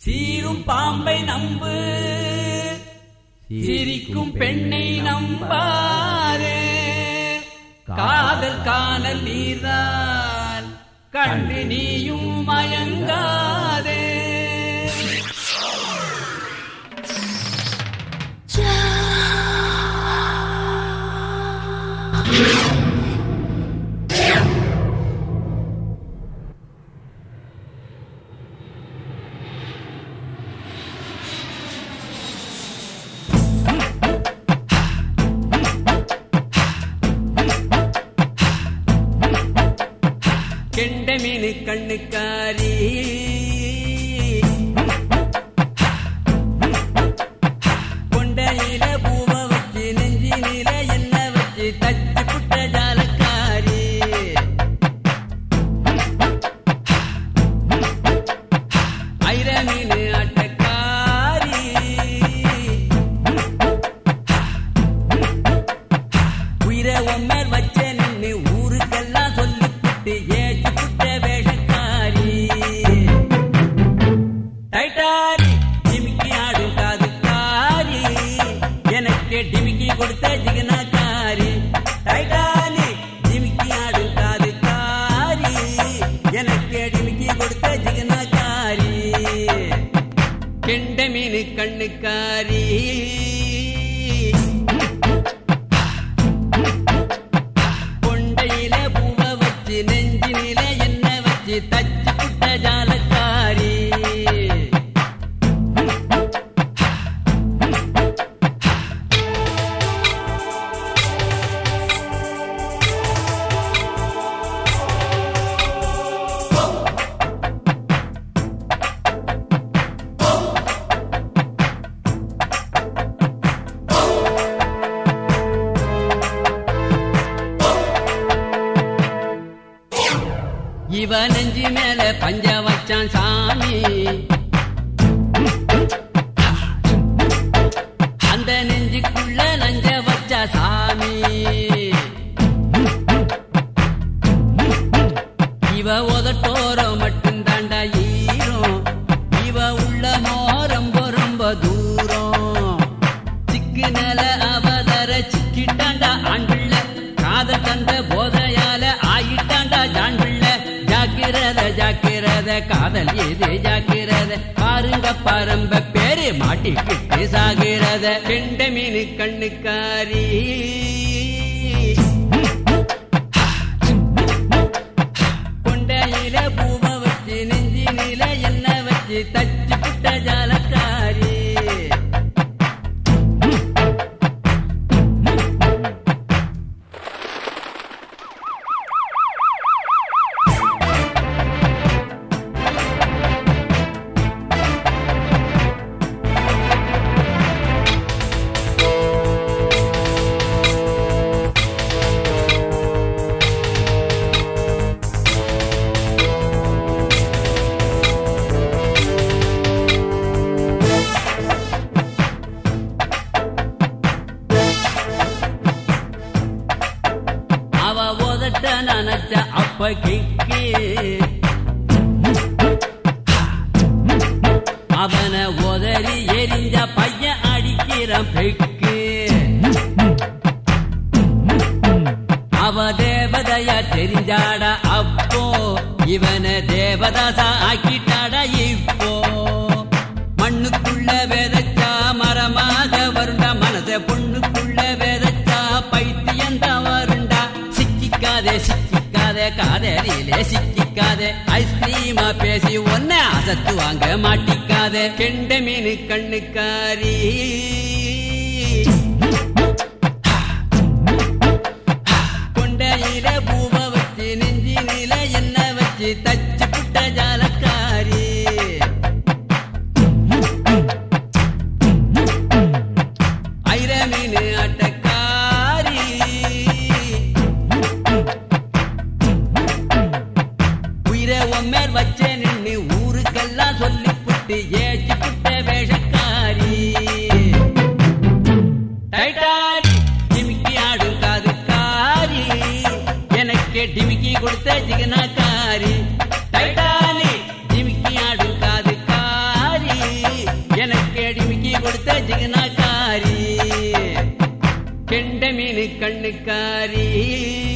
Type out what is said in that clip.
சீரும் பாம்பை நம்பு சிரிக்கும் பெண்ணை நம்பாரே காதல் காணல் நீர்தான் கண்டு நீயும் மயங்காதே கெண்ட மீனு கண்ணுக்காரி கொண்டையில பூவ வச்சு நெஞ்சினில என்ன வச்சு தச்சு புட்ட ஜாலக்காரி ஐர மீனு ஆட்டக்காரி உயிரை ஒம்மர் வச்ச நின்னு ஊருக்கெல்லாம் சொல்லிப்புட்டு ஏச்சு புட்ட வேஷக்காரி டைட்டாரி டிமிக்கி ஆடும் காதுக்காரி எனக்கு டிமிக்கி கொடுத்த ஜிகனாக்காரி டைட்டானி டிமிக்கி ஆடும் காதுக்காரி எனக்கு டிமிக்கி கொடுத்த ஜிகனாக்காரி கெண்ட மீனு கண்ணுக்காரி கொண்டையில பூவ வச்சு நெஞ்சினில என்ன வச்சு தச்சு புட்ட ஜாலக்காரி இவ நெஞ்சு மேல பஞ்ச வச்சான் சாமி அந்த நெஞ்சுக்குள்ள நஞ்ச வச்சா சாமி இவ உதட்டோரம் மட்டும் தாண்டா ஈரம் இவ உள்ள ரொம்ப ரொம்ப தூரம் சிக்கு நில அவதர சிக்கிட்டாண்டா ஆண்பிள்ள காதல் தந்த போதையால ஆயிட்டாண்டா ஜாண்பிள்ள ஜாக்கிரத ஜாக்கிரத காதல் இது ஜாக்கிரத பாருங்க பரம்ப பேரு மாட்டிக்கிட்டு சாகிறத கெண்ட மீனு கண்ணுக்காரி கொண்டையில பூவ வச்சு நெஞ்சினில என்ன வச்சு தச்சு புட்ட ஜாலக்காரி அவ உதட்ட நினைச்ச அப்ப கிக்கு அவனை உதறி எரிஞ்ச பையன் அடிக்கிறான் பெக்கு அவ தேவதையா தெரிஞ்சாடா அப்போ இவனை தேவதாசா ஆக்கிட்டாடா இப்போ மண்ணுக்குள்ள விதைச்சா மரமாக வருண்டா மனச பொண்ணுக்குள்ள விதைச்சா பைத்தியந்தான் வருண்டா சிக்கிக்காதே சிக்கிக்காதே காதலிலே சிக்கிக்காதே ஐஸ்கிரீமா பேசி ஒன்ன அசத்து வாங்க மாட்டிக்காதே கெண்ட மீனு கண்ணுக்காரி கொண்டையில பூவ வச்சு நெஞ்சினில என்ன வச்சு தச்சு புட்ட ஜாலக்காரி ஐர மீனு ஆட்டக்காரி உயிரை ஒம்மேர் வச்ச நின்னு ஊருக்கெல்லாம் சொல்லி புட்டு ஏச்சு புட்ட வேஷக்காரி டைட்டாரி டிமிக்கி ஆடும் காதுக்காரி எனக்கு டிமிக்கி கொடுத்த ஜிகனாக்காரி டைட்டானி டிமிக்கி ஆடும் காதுக்காரி கொடுத்த ஜிகனாக்காரி கெண்ட மீனு கண்ணுக்காரி